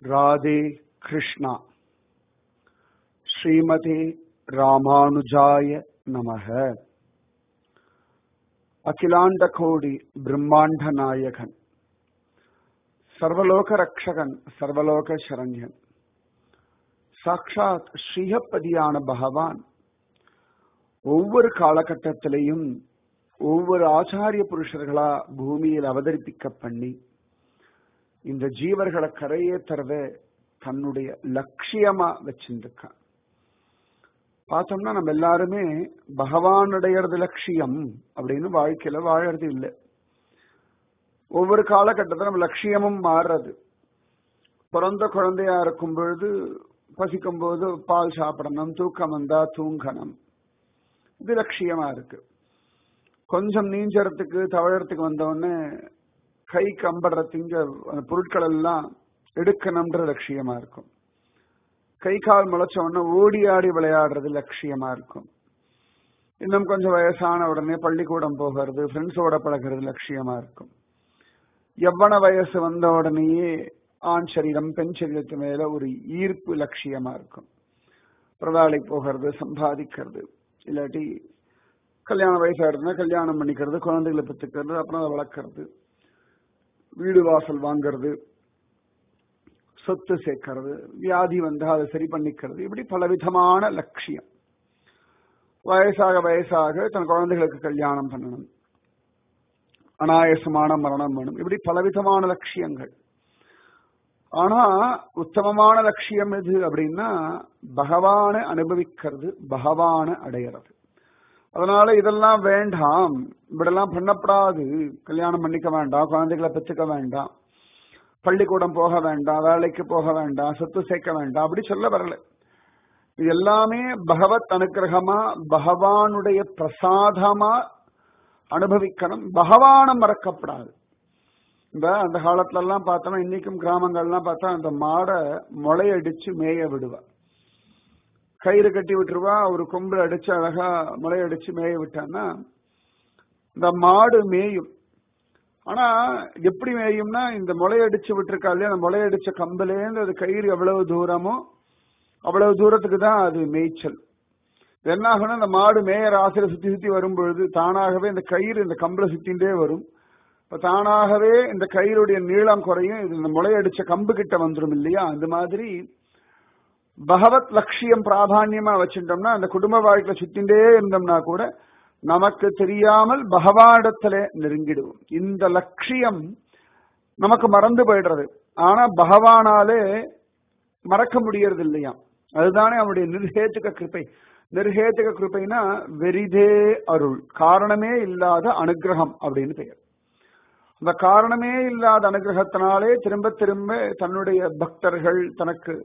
ராதே கிருஷ்ணா ஸ்ரீமதே ராமானுஜாய நமக அகிலாண்ட கோடி பிரம்மாண்ட நாயகன் சர்வலோக ரக்ஷகன் சர்வலோக சரண்யன் சாக்ஷாத் ஸ்ரீஹப்பதியான பகவான் ஒவ்வொரு காலகட்டத்திலையும் ஒவ்வொரு ஆச்சாரிய புருஷர்களா பூமியில் அவதரிப்பிக்க பண்ணி இந்த ஜீவர்களை கரையேற்றறத தன்னுடைய லட்சியமா வச்சிருக்கான் பார்த்தோம்னா நம்ம எல்லாருமே பகவானுடையது லட்சியம் அப்படின்னு வாழ்க்கையில வாழறது இல்லை ஒவ்வொரு காலகட்டத்தில் நம்ம லட்சியமும் மாறுறது பிறந்த குழந்தையா இருக்கும் பொழுது பசிக்கும் போது பால் சாப்பிடணும் தூக்கம் வந்தா தூங்கணும் இது லட்சியமா இருக்கு கொஞ்சம் நீஞ்சறதுக்கு தவழறதுக்கு வந்தவொடனே கை கம்படுற திங்க அந்த பொருட்கள் எல்லாம் எடுக்கணும்ன்ற லட்சியமா இருக்கும் கை கால் முளைச்ச உடனே ஓடி ஆடி விளையாடுறது லட்சியமா இருக்கும் இன்னும் கொஞ்சம் வயசான உடனே பள்ளிக்கூடம் போகிறது ஃப்ரெண்ட்ஸோட பழகிறது லட்சியமா இருக்கும் எவ்வன வயசு வந்த உடனேயே ஆண் சரீரம் பெண் சரீரத்து மேல ஒரு ஈர்ப்பு லட்சியமா இருக்கும் பிரதாளை போகிறது சம்பாதிக்கிறது இல்லாட்டி கல்யாண வயசாயிடுதுன்னா கல்யாணம் பண்ணிக்கிறது குழந்தைகளை பெற்றுக்கிறது அப்புறம் அதை வளர்க்கறது வீடு வாசல் வாங்கிறது சொத்து சேர்க்கறது வியாதி வந்தா அதை சரி பண்ணிக்கிறது இப்படி பலவிதமான லட்சியம் வயசாக வயசாக தன் குழந்தைகளுக்கு கல்யாணம் பண்ணணும் அனாயசமான மரணம் வேணும் இப்படி பலவிதமான லட்சியங்கள் ஆனா உத்தமமான லட்சியம் எது அப்படின்னா பகவான அனுபவிக்கிறது பகவான அடையிறது அதனால இதெல்லாம் வேண்டாம் இப்படிலாம் பண்ணப்படாது கல்யாணம் பண்ணிக்க வேண்டாம் குழந்தைகளை பெற்றுக்க வேண்டாம் பள்ளிக்கூடம் போக வேண்டாம் வேலைக்கு போக வேண்டாம் சொத்து சேர்க்க வேண்டாம் அப்படி சொல்ல வரல இது எல்லாமே பகவத் அனுகிரகமா பகவானுடைய பிரசாதமா அனுபவிக்கணும் பகவான மறக்கப்படாது இந்த அந்த காலத்துல எல்லாம் பார்த்தோம்னா இன்னைக்கும் கிராமங்கள்லாம் பார்த்தா அந்த மாடை முளையடிச்சு மேய விடுவா கயிறு கட்டி விட்டுருவா ஒரு கொம்பு அடிச்சு அழகா முளையடிச்சு மேய விட்டான்னா இந்த மாடு மேயும் ஆனா எப்படி மேயும்னா இந்த முளையடிச்சு விட்டுருக்கா இல்லையா அந்த முளையடிச்ச கம்புலேருந்து அது கயிறு எவ்வளவு தூரமோ அவ்வளவு தூரத்துக்கு தான் அது மேய்ச்சல் என்ன ஆகணும் இந்த மாடு மேயற ஆசிரியர் சுத்தி சுத்தி வரும் பொழுது தானாகவே இந்த கயிறு இந்த கம்பளை சுத்தின்றே வரும் இப்ப தானாகவே இந்த கயிறுடைய நீளம் குறையும் இது இந்த முளையடிச்ச கம்பு கிட்ட வந்துடும் இல்லையா அந்த மாதிரி பகவத் லட்சியம் பிராதான்யமா வச்சுட்டோம்னா அந்த குடும்ப வாழ்க்கையில சுத்தின்றே இருந்தோம்னா கூட நமக்கு தெரியாமல் பகவானிடத்துல நெருங்கிடுவோம் இந்த லட்சியம் நமக்கு மறந்து போயிடுறது ஆனா பகவானாலே மறக்க முடியறது இல்லையா அதுதானே அவனுடைய நிர்ஹேத்துக கிருப்பை நிர்ஹேத்துக கிருப்பைனா வெரிதே அருள் காரணமே இல்லாத அனுகிரகம் அப்படின்னு பெயர் அந்த காரணமே இல்லாத அனுகிரகத்தினாலே திரும்ப திரும்ப தன்னுடைய பக்தர்கள் தனக்கு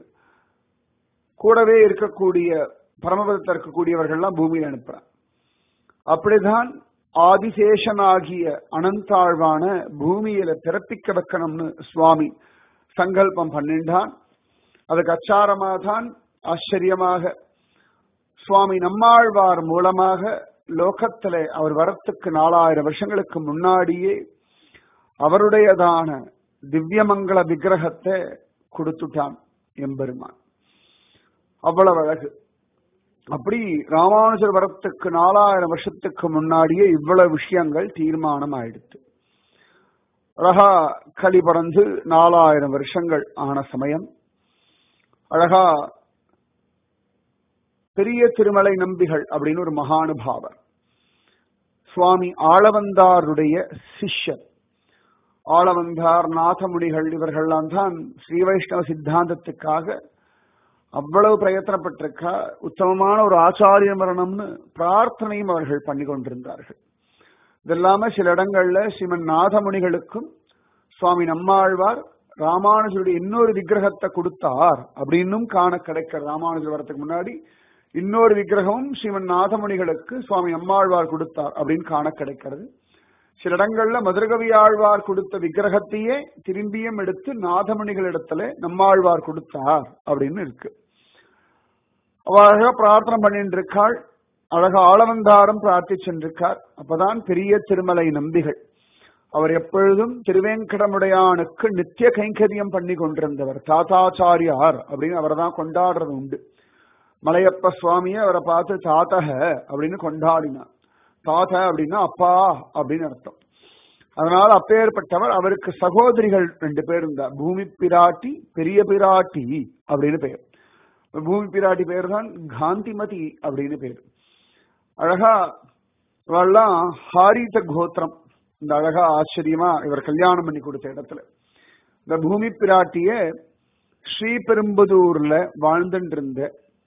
கூடவே இருக்கக்கூடிய பரமபதத்தில் இருக்கக்கூடியவர்கள்லாம் பூமியில் அனுப்புறான் அப்படிதான் ஆதிசேஷனாகிய அனந்தாழ்வான பூமியில பிறப்பிக்க வைக்கணும்னு சுவாமி சங்கல்பம் பண்ணின்றான் அதுக்கு அச்சாரமாக தான் ஆச்சரியமாக சுவாமி நம்மாழ்வார் மூலமாக லோகத்தில அவர் வரத்துக்கு நாலாயிரம் வருஷங்களுக்கு முன்னாடியே அவருடையதான திவ்யமங்கள விக்கிரகத்தை கொடுத்துட்டான் எம்பெருமான் அவ்வளவு அழகு அப்படி ராமானுஜர் வரத்துக்கு நாலாயிரம் வருஷத்துக்கு முன்னாடியே இவ்வளவு விஷயங்கள் தீர்மானம் ஆயிடுத்து அழகா களி பறந்து நாலாயிரம் வருஷங்கள் ஆன சமயம் அழகா பெரிய திருமலை நம்பிகள் அப்படின்னு ஒரு மகானுபாவர் சுவாமி ஆளவந்தாருடைய சிஷ்யர் ஆளவந்தார் நாதமுனிகள் இவர்கள்லாம் தான் ஸ்ரீ வைஷ்ணவ சித்தாந்தத்துக்காக அவ்வளவு பிரயத்தனப்பட்டிருக்கா உத்தமமான ஒரு ஆச்சாரிய மரணம்னு பிரார்த்தனையும் அவர்கள் பண்ணி கொண்டிருந்தார்கள் இதெல்லாம சில இடங்கள்ல ஸ்ரீமன் நாதமுனிகளுக்கும் சுவாமி நம்மாழ்வார் ராமானுஜருடைய இன்னொரு விக்கிரகத்தை கொடுத்தார் அப்படின்னும் காண கிடைக்கிற ராமானுஜர் வரத்துக்கு முன்னாடி இன்னொரு விக்கிரகமும் ஸ்ரீமன் நாதமுனிகளுக்கு சுவாமி நம்மாழ்வார் கொடுத்தார் அப்படின்னு காண கிடைக்கிறது சில இடங்கள்ல மதுரகவி ஆழ்வார் கொடுத்த விக்கிரகத்தையே திரும்பியும் எடுத்து நாதமணிகள் இடத்துல நம்மாழ்வார் கொடுத்தார் அப்படின்னு இருக்கு அழகா பிரார்த்தனை பண்ணிட்டு இருக்காள் அழகா ஆளவந்தாரம் பிரார்த்திச்சென்றிருக்கார் அப்பதான் பெரிய திருமலை நம்பிகள் அவர் எப்பொழுதும் திருவேங்கடமுடையானுக்கு நித்திய கைங்கரியம் பண்ணி கொண்டிருந்தவர் தாத்தாச்சாரியார் அப்படின்னு அவரை தான் கொண்டாடுறது உண்டு மலையப்ப சுவாமியை அவரை பார்த்து தாத்தக அப்படின்னு கொண்டாடினார் தாத்த அப்படின்னா அப்பா அப்படின்னு அர்த்தம் அதனால அப்பேற்பட்டவர் அவருக்கு சகோதரிகள் ரெண்டு பேர் இருந்தார் பூமி பிராட்டி பெரிய பிராட்டி அப்படின்னு பெயர் பூமி பிராட்டி பேர் தான் காந்திமதி அப்படின்னு பேர் அழகா இவெல்லாம் ஹாரித கோத்திரம் இந்த அழகா ஆச்சரியமா இவர் கல்யாணம் பண்ணி கொடுத்த இடத்துல இந்த பூமி பிராட்டிய ஸ்ரீபெரும்புதூர்ல வாழ்ந்துட்டு இருந்த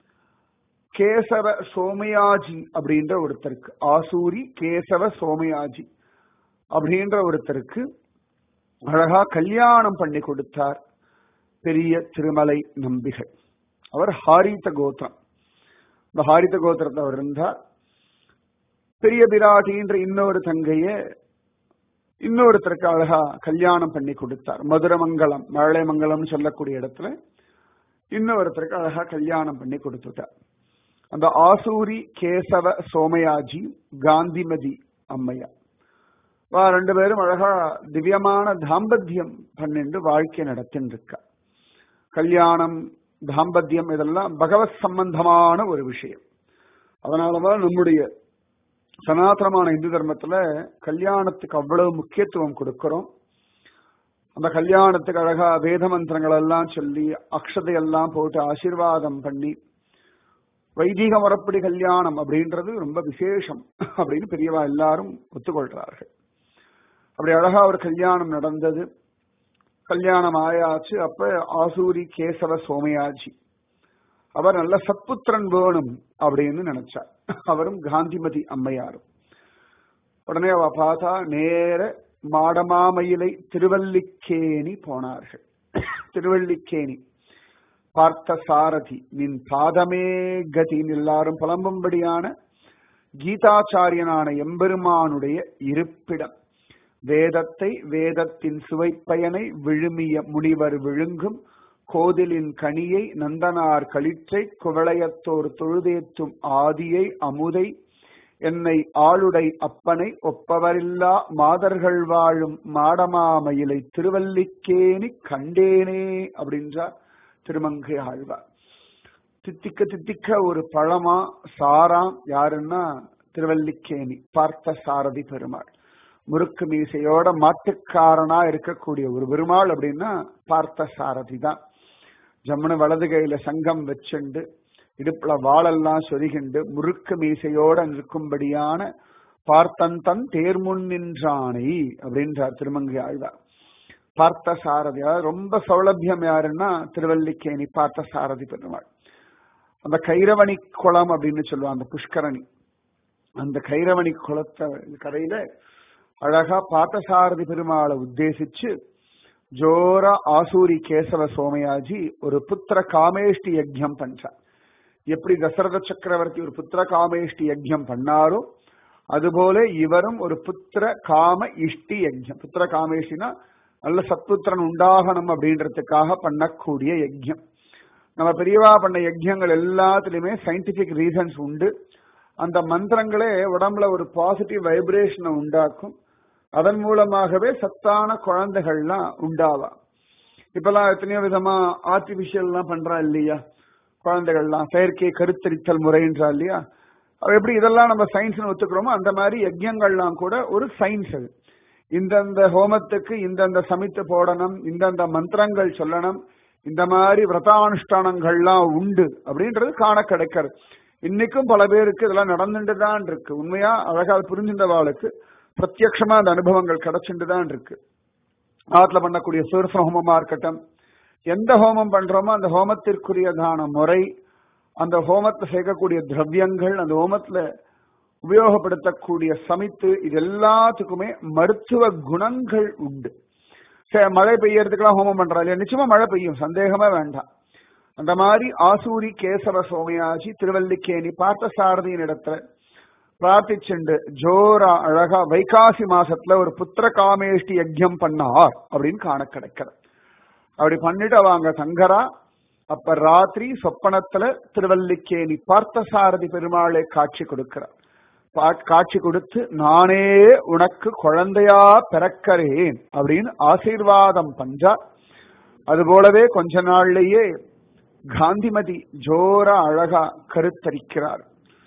கேசவ சோமயாஜி அப்படின்ற ஒருத்தருக்கு ஆசூரி கேசவ சோமயாஜி அப்படின்ற ஒருத்தருக்கு அழகா கல்யாணம் பண்ணி கொடுத்தார் பெரிய திருமலை நம்பிகள் அவர் ஹாரித கோத்திரம் இந்த ஹாரித கோத்திரத்தை அவர் இருந்தார் பெரிய பிராட்டின்ற இன்னொரு தங்கைய இன்னொருத்தருக்கு அழகா கல்யாணம் பண்ணி கொடுத்தார் மதுரமங்கலம் மழலைமங்கலம்னு சொல்லக்கூடிய இடத்துல இன்னொருத்தருக்கு அழகா கல்யாணம் பண்ணி கொடுத்துட்டார் அந்த ஆசூரி கேசவ சோமயாஜி காந்திமதி அம்மையா வா ரெண்டு பேரும் அழகா திவ்யமான தாம்பத்தியம் பண்ணிட்டு வாழ்க்கை நடத்தின்னு இருக்கா கல்யாணம் தாம்பத்தியம் இதெல்லாம் பகவத் சம்பந்தமான ஒரு விஷயம் அதனாலதான் நம்முடைய சனாதனமான இந்து தர்மத்துல கல்யாணத்துக்கு அவ்வளவு முக்கியத்துவம் கொடுக்கிறோம் அந்த கல்யாணத்துக்கு அழகா வேத மந்திரங்கள் எல்லாம் சொல்லி அக்ஷதையெல்லாம் போட்டு ஆசீர்வாதம் பண்ணி வைதிக முறப்படி கல்யாணம் அப்படின்றது ரொம்ப விசேஷம் அப்படின்னு பெரியவா எல்லாரும் ஒத்துக்கொள்றார்கள் அப்படி அழகா ஒரு கல்யாணம் நடந்தது கல்யாணம் ஆயாச்சு அப்ப ஆசூரி கேசவ சோமயாஜி அவர் நல்ல சத்புத்திரன் வேணும் அப்படின்னு நினைச்சார் அவரும் காந்திமதி அம்மையாரும் உடனே அவ பார்த்தா நேர மாடமாமயிலை திருவல்லிக்கேணி போனார்கள் திருவல்லிக்கேணி பார்த்த சாரதி நின் பாதமே கதின்னு எல்லாரும் புலம்பும்படியான கீதாச்சாரியனான எம்பெருமானுடைய இருப்பிடம் வேதத்தை வேதத்தின் சுவைப்பயனை விழுமிய முனிவர் விழுங்கும் கோதிலின் கனியை நந்தனார் களிற்றை குவளையத்தோர் தொழுதேத்தும் ஆதியை அமுதை என்னை ஆளுடை அப்பனை ஒப்பவரில்லா மாதர்கள் வாழும் மாடமாமயிலை திருவல்லிக்கேணி கண்டேனே அப்படின்றார் திருமங்கை ஆழ்வார் தித்திக்க தித்திக்க ஒரு பழமா சாராம் யாருன்னா திருவல்லிக்கேணி பார்த்த சாரதி பெருமாள் முறுக்கு மீசையோட மாட்டுக்காரனா இருக்கக்கூடிய ஒரு பெருமாள் அப்படின்னா பார்த்த சாரதி தான் ஜம்முனு வலது கையில சங்கம் வச்சுண்டு இடுப்புல வாளெல்லாம் சொருகிண்டு முறுக்கு மீசையோட நிற்கும்படியான பார்த்தன் தன் தேர்முன் நின்றானை அப்படின்றார் திருமங்கை ஆழ்வார் பார்த்த சாரதி அதாவது ரொம்ப சௌலபியம் யாருன்னா திருவல்லிக்கேணி பார்த்த சாரதி பெருமாள் அந்த கைரவணி குளம் அப்படின்னு சொல்லுவாங்க அந்த புஷ்கரணி அந்த கைரவணி குளத்தை கரையில அழகா பார்த்தசாரதி பெருமாளை உத்தேசிச்சு ஜோரா ஆசூரி கேசவ சோமயாஜி ஒரு புத்திர காமேஷ்டி யஜ்யம் பண்றார் எப்படி தசரத சக்கரவர்த்தி ஒரு புத்திர காமேஷ்டி யஜ்யம் பண்ணாரோ அதுபோல இவரும் ஒரு புத்திர காம இஷ்டி யஜ்யம் புத்திர காமேஷ்டினா நல்ல சத்புத்திரன் உண்டாகணும் அப்படின்றதுக்காக பண்ணக்கூடிய யஜ்யம் நம்ம பெரியவா பண்ண யஜ்யங்கள் எல்லாத்துலயுமே சயின்டிபிக் ரீசன்ஸ் உண்டு அந்த மந்திரங்களே உடம்புல ஒரு பாசிட்டிவ் வைப்ரேஷனை உண்டாக்கும் அதன் மூலமாகவே சத்தான குழந்தைகள்லாம் உண்டாவா இப்பெல்லாம் எத்தனையோ விதமா ஆர்டிபிஷியல் எல்லாம் பண்றா இல்லையா குழந்தைகள்லாம் செயற்கை கருத்தரித்தல் முறைன்றா இல்லையா எப்படி இதெல்லாம் நம்ம சயின்ஸ் ஒத்துக்கிறோமோ அந்த மாதிரி யஜ்யங்கள்லாம் கூட ஒரு சயின்ஸ் அது இந்தந்த ஹோமத்துக்கு இந்தந்த சமைத்து போடணும் இந்தந்த மந்திரங்கள் சொல்லணும் இந்த மாதிரி விரதானுஷ்டானங்கள்லாம் உண்டு அப்படின்றது காண கிடைக்கிறது இன்னைக்கும் பல பேருக்கு இதெல்லாம் நடந்துட்டு தான் இருக்கு உண்மையா அழகா புரிஞ்சின்றவாளுக்கு பிரத்யட்சமா அந்த அனுபவங்கள் கிடைச்சுட்டு தான் இருக்கு ஆத்துல பண்ணக்கூடிய சூரச ஹோமமா இருக்கட்டும் எந்த ஹோமம் பண்றோமோ அந்த ஹோமத்திற்குரியதான முறை அந்த ஹோமத்தை சேர்க்கக்கூடிய திரவியங்கள் அந்த ஹோமத்துல உபயோகப்படுத்தக்கூடிய சமைத்து இது எல்லாத்துக்குமே மருத்துவ குணங்கள் உண்டு சரி மழை பெய்யறதுக்கெல்லாம் ஹோமம் பண்றா இல்லையா நிச்சயமா மழை பெய்யும் சந்தேகமே வேண்டாம் அந்த மாதிரி ஆசூரி கேசவ சோமயாஜி திருவல்லிக்கேணி பார்த்த சாரதியின் இடத்துல பிரார்த்திச்சுண்டு ஜோரா அழகா வைகாசி மாசத்துல ஒரு புத்திர காமேஷ்டி யஜ்யம் பண்ணார் அப்படின்னு காண கிடைக்கிறது அப்படி பண்ணிட்டு அவங்க தங்கரா அப்ப ராத்திரி சொப்பனத்துல திருவல்லிக்கேணி பார்த்த சாரதி பெருமாளை காட்சி கொடுக்கிறார் பா- காட்சி கொடுத்து நானே உனக்கு குழந்தையா பிறக்கிறேன் அப்படின்னு ஆசீர்வாதம் பண்றா அது போலவே கொஞ்ச நாள்லயே காந்திமதி ஜோர அழகா கருத்தரிக்கிறார்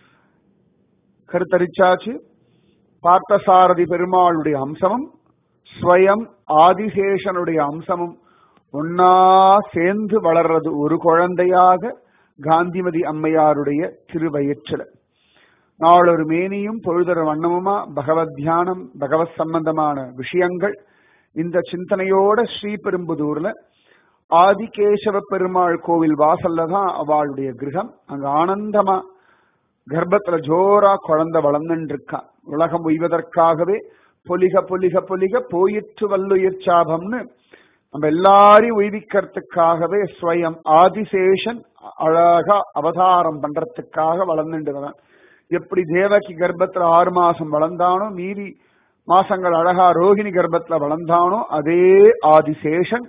கருத்தரிச்சாச்சு பார்த்தசாரதி பெருமாளுடைய அம்சமும் ஸ்வயம் ஆதிசேஷனுடைய அம்சமும் ஒன்னா சேர்ந்து வளர்றது ஒரு குழந்தையாக காந்திமதி அம்மையாருடைய திருவயிற்றில் நாளொரு மேனியும் பொழுதொரு வண்ணமுமா பகவத் தியானம் பகவத் சம்பந்தமான விஷயங்கள் இந்த சிந்தனையோட ஸ்ரீபெரும்புதூர்ல ஆதிகேசவ பெருமாள் கோவில் வாசல்ல தான் அவளுடைய கிரகம் அங்க ஆனந்தமா கர்ப்பத்துல ஜோரா குழந்தை வளர்ந்துட்டு இருக்கா உலகம் உய்வதற்காகவே பொலிக பொலிக பொலிக போயிற்று வல்லுயிர் சாபம்னு நம்ம எல்லாரையும் உய்விக்கிறதுக்காகவே ஸ்வயம் ஆதிசேஷன் அழகா அவதாரம் பண்றதுக்காக வளர்ந்துட்டு வரான் எப்படி தேவகி கர்ப்பத்துல ஆறு மாசம் வளர்ந்தானோ மீதி மாசங்கள் அழகா ரோகிணி கர்ப்பத்துல வளர்ந்தானோ அதே ஆதிசேஷன்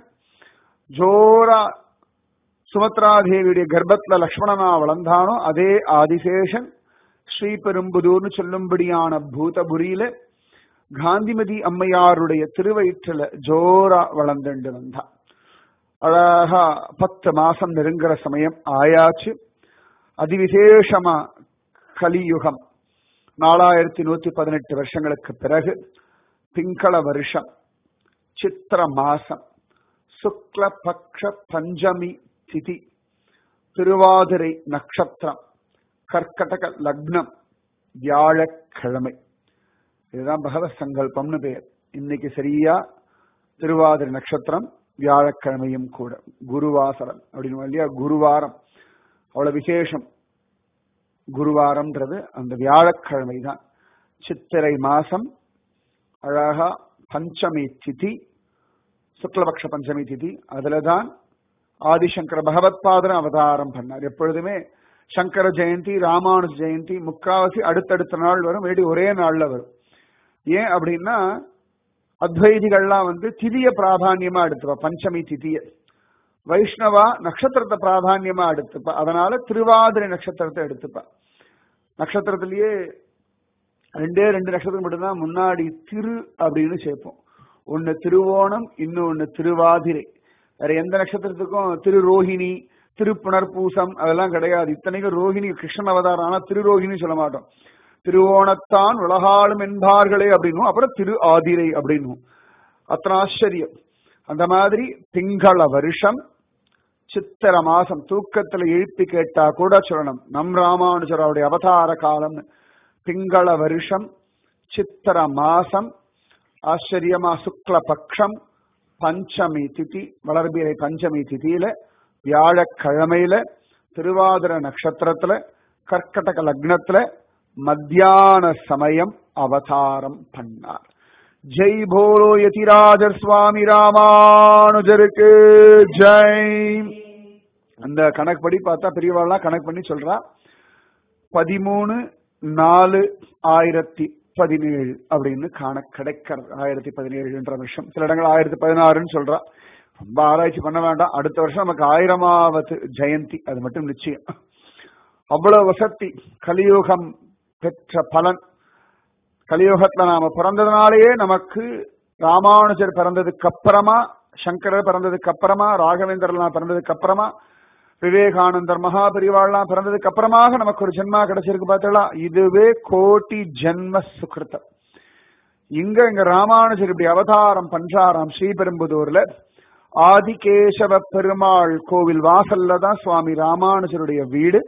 ஜோரா சுமத்ராதேவியுடைய கர்ப்பத்துல லக்ஷ்மணனா வளர்ந்தானோ அதே ஆதிசேஷன் ஸ்ரீபெரும்புதூர்னு சொல்லும்படியான பூதபுரியில காந்திமதி அம்மையாருடைய திருவயிற்றுல ஜோரா வளர்ந்துண்டு வந்தா அழகா பத்து மாசம் நெருங்குற சமயம் ஆயாச்சு அதிவிசேஷமா கலியுகம் நாலாயிரத்தி நூத்தி பதினெட்டு வருஷங்களுக்கு பிறகு பிங்கள வருஷம் சித்திர மாசம் சுக்ல பக்ஷ பஞ்சமி திதி திருவாதிரை நட்சத்திரம் கர்க்கடக லக்னம் வியாழக்கிழமை இதுதான் பகவத் சங்கல்பம்னு பேர் இன்னைக்கு சரியா திருவாதிரை நட்சத்திரம் வியாழக்கிழமையும் கூட குருவாசரம் அப்படின்னு இல்லையா குருவாரம் அவ்வளவு விசேஷம் குருவாரம்ன்றது அந்த வியாழக்கிழமை தான் சித்திரை மாசம் அழகா பஞ்சமி திதி சுக்லபக்ஷ பஞ்சமி திதி அதுலதான் ஆதிசங்கர பகவத்பாதன அவதாரம் பண்ணார் எப்பொழுதுமே சங்கர ஜெயந்தி ராமானுஜ ஜெயந்தி முக்காவாசி அடுத்தடுத்த நாள் வரும் வேடி ஒரே நாள்ல வரும் ஏன் அப்படின்னா அத்வைதிகள்லாம் வந்து திதிய பிராதான்யமா எடுத்துப்பா பஞ்சமி திதிய வைஷ்ணவா நட்சத்திரத்தை பிராதான்யமா எடுத்துப்பா அதனால திருவாதிரை நட்சத்திரத்தை எடுத்துப்பா நட்சத்திரத்திலேயே ரெண்டே ரெண்டு நட்சத்திரம் மட்டும்தான் முன்னாடி திரு அப்படின்னு சேர்ப்போம் ஒன்னு திருவோணம் இன்னொன்னு திருவாதிரை வேற எந்த நட்சத்திரத்துக்கும் திரு ரோஹிணி திருப்புணர்பூசம் அதெல்லாம் கிடையாது இத்தனைக்கும் ரோஹிணி கிருஷ்ணன் அவதாரம் ஆனா திரு ரோஹிணி சொல்ல மாட்டோம் திருவோணத்தான் உலகாளும் என்பார்களே அப்படின்னும் அப்புறம் திரு ஆதிரை அப்படின்னும் அத்தனை ஆச்சரியம் அந்த மாதிரி திங்கள வருஷம் சித்திர மாசம் தூக்கத்துல எழுப்பி கேட்டா கூட சொல்லணும் நம் ராமானுஜரோடைய அவதார காலம் திங்கள வருஷம் சித்திர மாசம் ஆச்சரியமா சுக்ல பக்ஷம் பஞ்சமி திதி வளர்பிறை பஞ்சமி திதியில வியாழக்கிழமையில திருவாதிர நட்சத்திரத்துல கர்க்கடக லக்னத்துல மத்தியான சமயம் அவதாரம் பண்ணார் ஜெய் போலோ யதிராஜர் சுவாமி ராமானுஜருக்கு ஜெய் அந்த கணக்குப்படி பார்த்தா பெரியவாள்லாம் கணக்கு பண்ணி சொல்றா பதிமூணு நாலு ஆயிரத்தி பதினேழு அப்படின்னு காண கிடைக்கிறது ஆயிரத்தி பதினேழுன்ற வருஷம் சில இடங்கள் ஆயிரத்தி பதினாறுன்னு சொல்றா ரொம்ப ஆராய்ச்சி பண்ண வேண்டாம் அடுத்த வருஷம் நமக்கு ஆயிரமாவது ஜெயந்தி அது மட்டும் நிச்சயம் அவ்வளவு வசதி கலியுகம் பெற்ற பலன் கலியுகத்துல நாம பிறந்ததுனாலேயே நமக்கு ராமானுஜர் பிறந்ததுக்கு அப்புறமா சங்கரர் பிறந்ததுக்கு அப்புறமா ராகவேந்திரலாம் பிறந்ததுக்கு அப்புறமா விவேகானந்தர் மகாபரிவாள்லாம் பிறந்ததுக்கு அப்புறமாக நமக்கு ஒரு ஜென்மா கிடைச்சிருக்கு பார்த்தீங்களா இதுவே கோட்டி ஜென்ம சுகிருத்தம் இங்க இங்க ராமானுஜர் இப்படி அவதாரம் பண்றாராம் ஸ்ரீபெரும்புதூர்ல ஆதிகேசவ பெருமாள் கோவில் வாசல்ல தான் சுவாமி ராமானுஜருடைய வீடு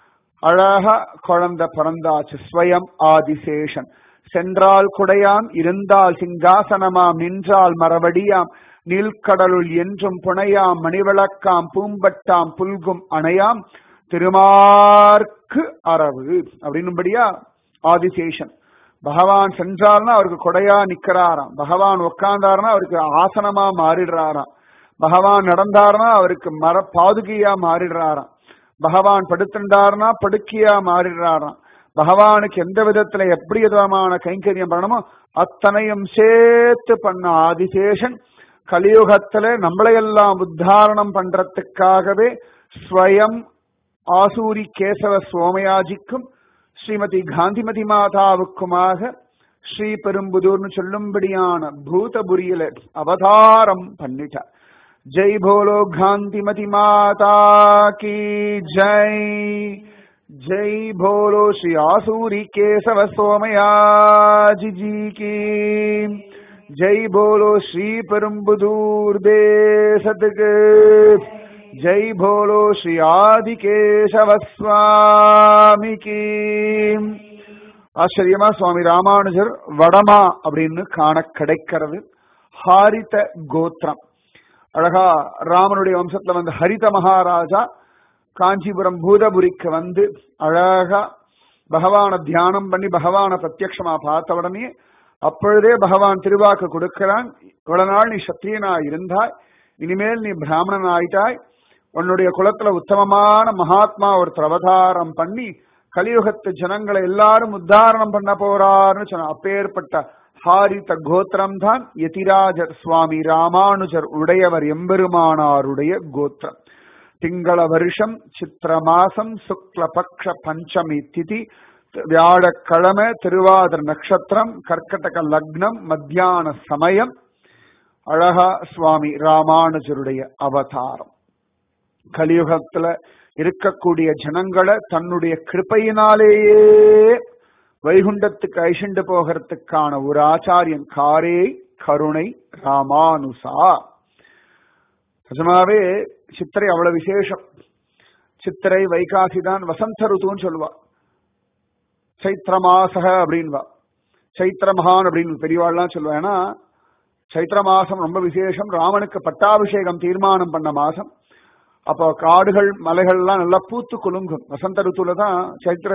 அழகா குழந்தை பிறந்தாச்சு ஸ்வயம் ஆதிசேஷன் சென்றால் குடையாம் இருந்தால் சிங்காசனமாம் நின்றால் மரவடியாம் நீல்கடலுள் என்றும் புனையாம் மணிவிளக்காம் பூம்பட்டாம் புல்கும் அணையாம் திருமார்க்கு அரவு அப்படின்னும்படியா ஆதிசேஷன் பகவான் சென்றார்னா அவருக்கு கொடையா நிக்கிறாராம் பகவான் உட்கார்ந்தாருன்னா அவருக்கு ஆசனமா மாறிடுறாராம் பகவான் நடந்தார்னா அவருக்கு மர பாதுகையா மாறிடுறாராம் பகவான் படுத்துட்டார்னா படுக்கையா மாறிடுறாராம் பகவானுக்கு எந்த விதத்துல எப்படி விதமான கைங்கரியம் பண்ணணுமோ அத்தனையும் சேர்த்து பண்ண ஆதிசேஷன் கலியுகத்துல நம்மளையெல்லாம் உத்தாரணம் பண்றதுக்காகவே ஸ்வயம் ஆசூரி கேசவ சோமயாஜிக்கும் ஸ்ரீமதி காந்திமதி மாதாவுக்குமாக ஸ்ரீ பெரும்புதூர்னு சொல்லும்படியான பூதபுரியில அவதாரம் பண்ணிட்டார் ஜெய் போலோ காந்திமதி மாதா கி ஜெய் ஜெய் போலோ ஸ்ரீ ஆசூரி கேசவ சோமயாஜி ஜி கி ஜெய் போலோ ஸ்ரீ பெரும்புதூர் தேசத்துக்கு ஜெய் போலோ ஸ்ரீ ஆதிகேசவ சுவாமி கி ஆச்சரியமா சுவாமி ராமானுஜர் வடமா அப்படின்னு காண கிடைக்கிறது ஹாரித கோத்திரம் அழகா ராமனுடைய வம்சத்துல வந்து ஹரித மகாராஜா காஞ்சிபுரம் பூதபுரிக்கு வந்து அழகா பகவான தியானம் பண்ணி பகவான பிரத்யக்ஷமா பார்த்த உடனே அப்பொழுதே பகவான் திருவாக்கு கொடுக்கிறான் இவ்வளவு நாள் நீ சத்திரியனா இருந்தாய் இனிமேல் நீ பிராமணன் ஆயிட்டாய் உன்னுடைய குலத்துல உத்தமமான மகாத்மா ஒருத்தர் அவதாரம் பண்ணி கலியுகத்து ஜனங்களை எல்லாரும் உத்தாரணம் பண்ண போறாருன்னு சொன்ன அப்பேற்பட்ட ஹாரித கோத்திரம் தான் யதிராஜர் சுவாமி ராமானுஜர் உடையவர் எம்பெருமானாருடைய கோத்திரம் திங்கள வருஷம் சித்திர மாசம் சுக்ல பக்ஷ பஞ்சமி திதி வியாழக்கிழமை திருவாதிர நட்சத்திரம் கர்க்கடக லக்னம் மத்தியான சமயம் அழகா சுவாமி ராமானுஜருடைய அவதாரம் கலியுகத்துல இருக்கக்கூடிய ஜனங்களை தன்னுடைய கிருப்பையினாலேயே வைகுண்டத்துக்கு ஐஷண்டு போகிறதுக்கான ஒரு ஆச்சாரியன் காரே கருணை ராமானுசா நிஜமாவே சித்திரை அவ்வளவு விசேஷம் சித்திரை வைகாசி தான் வசந்த ருத்துன்னு சொல்லுவா சைத்திர மாசக அப்படின்வா சைத்திர மகான் அப்படின்னு பெரியவாள்லாம் சொல்லுவா ஏன்னா சைத்திர மாசம் ரொம்ப விசேஷம் ராமனுக்கு பட்டாபிஷேகம் தீர்மானம் பண்ண மாசம் அப்போ காடுகள் மலைகள்லாம் நல்லா பூத்து குலுங்கும் வசந்த ருத்துல தான் சைத்திர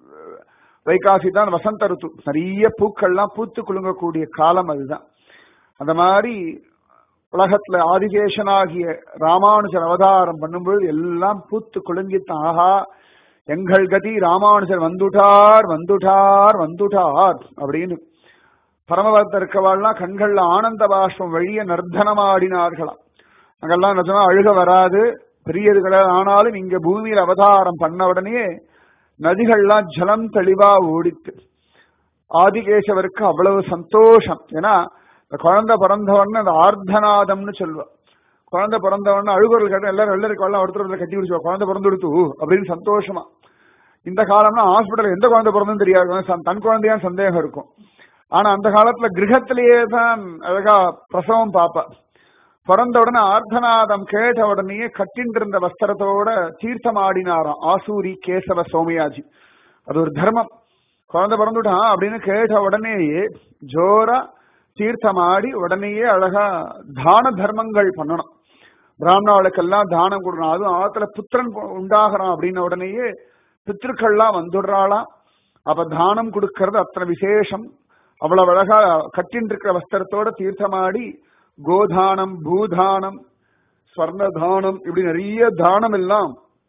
வைகாசி தான் வசந்த ருத்து நிறைய பூக்கள்லாம் பூத்து குலுங்கக்கூடிய காலம் அதுதான் அந்த மாதிரி உலகத்துல ஆதிகேசனாகிய ராமானுஜர் அவதாரம் பண்ணும்பொழுது எல்லாம் பூத்து குலுங்கித்தான் ஆஹா எங்கள் கதி ராமானுஜர் வந்துட்டார் வந்துட்டார் வந்துட்டார் அப்படின்னு பரமபக்த இருக்கவாள்லாம் கண்கள்ல ஆனந்த பாஷ்பம் வழிய நர்த்தனமாடினார்களாம் அங்கெல்லாம் நிஜமா அழுக வராது பெரியதுகளை ஆனாலும் இங்க பூமியில் அவதாரம் பண்ண உடனே நதிகள்லாம் ஜலம் தெளிவா ஓடித்து ஆதிகேசவருக்கு அவ்வளவு சந்தோஷம் ஏன்னா இந்த குழந்தை பிறந்தவொடனே அந்த ஆர்த்தநாதம்னு சொல்லுவா குழந்தை பிறந்தவொடனே அழுகுறல் கேட்ட எல்லாரும் வெள்ளருக்கு வெள்ளம் ஒருத்தர் கட்டி பிடிச்சுவா குழந்தை பிறந்து கொடுத்து அப்படின்னு சந்தோஷமா இந்த காலம்னா ஹாஸ்பிட்டல் எந்த குழந்தை பிறந்தும் தெரியாது தன் குழந்தையான் சந்தேகம் இருக்கும் ஆனா அந்த காலத்துல கிரகத்திலேயே தான் அழகா பிரசவம் பாப்பா பிறந்த உடனே ஆர்த்தநாதம் கேட்ட உடனேயே கட்டின் இருந்த வஸ்திரத்தோட தீர்த்தம் ஆடினாராம் ஆசூரி கேசவ சோமயாஜி அது ஒரு தர்மம் குழந்தை பிறந்துட்டான் அப்படின்னு கேட்ட உடனேயே ஜோரா தீர்த்தமாடி உடனேயே அழகா தான தர்மங்கள் பண்ணணும் பிராமணாளுக்கெல்லாம் தானம் கொடுக்கணும் அதுவும் ஆத்துல புத்திரன் உண்டாகிறான் அப்படின்ன உடனேயே பித்திருக்கள்லாம் வந்துடுறாளாம் அப்ப தானம் கொடுக்கறது அத்தனை விசேஷம் அவ்வளவு அழகா கட்டின் இருக்கிற வஸ்திரத்தோட தீர்த்தமாடி கோதானம் பூதானம் ஸ்வர்ணதானம் இப்படி நிறைய தானம் எல்லாம்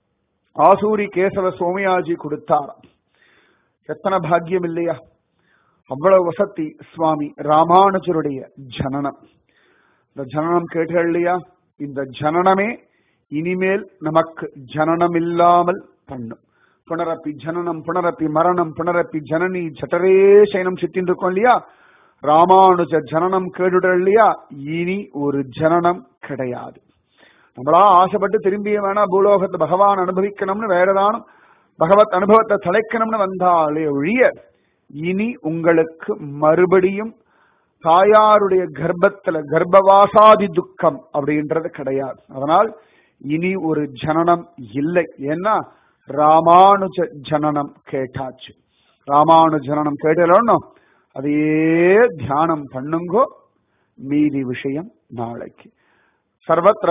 ஆசூரி கேசவ சோமயாஜி கொடுத்தார் எத்தனை பாக்கியம் இல்லையா அவ்வளவு வசதி சுவாமி ராமானுஜருடைய ஜனனம் இந்த ஜனனம் கேட்டீர்கள் இல்லையா இந்த ஜனனமே இனிமேல் நமக்கு ஜனனம் இல்லாமல் பண்ணும் புனரப்பி ஜனனம் புனரப்பி மரணம் புனரப்பி ஜனனி ஜட்டரே சயனம் சித்தின்னு இருக்கோம் இல்லையா ராமானுஜ ஜனனம் கேட்டுடல் இல்லையா இனி ஒரு ஜனனம் கிடையாது நம்மளா ஆசைப்பட்டு திரும்பிய வேணா பூலோகத்தை பகவான் அனுபவிக்கணும்னு வேற ஏதானும் பகவத் அனுபவத்தை தலைக்கணும்னு வந்தாலே ஒழிய இனி உங்களுக்கு மறுபடியும் தாயாருடைய கர்ப்பத்துல கர்ப்பவாசாதி துக்கம் அப்படின்றது கிடையாது அதனால் இனி ஒரு ஜனனம் இல்லை ஏன்னா ராமானுஜ ஜனனம் கேட்டாச்சு ராமானுஜ ஜனனம் கேட்டலோன்னு அதையே தியானம் பண்ணுங்கோ மீதி விஷயம் நாளைக்கு சர்வத்திர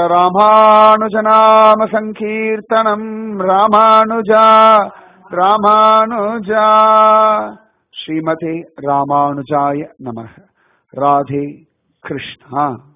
ராமானுஜநாம சங்கீர்த்தனம் ராமானுஜா ராமானுஜா ஸ்ரீமதே ராமானுஜாய நமக ராதே கிருஷ்ணா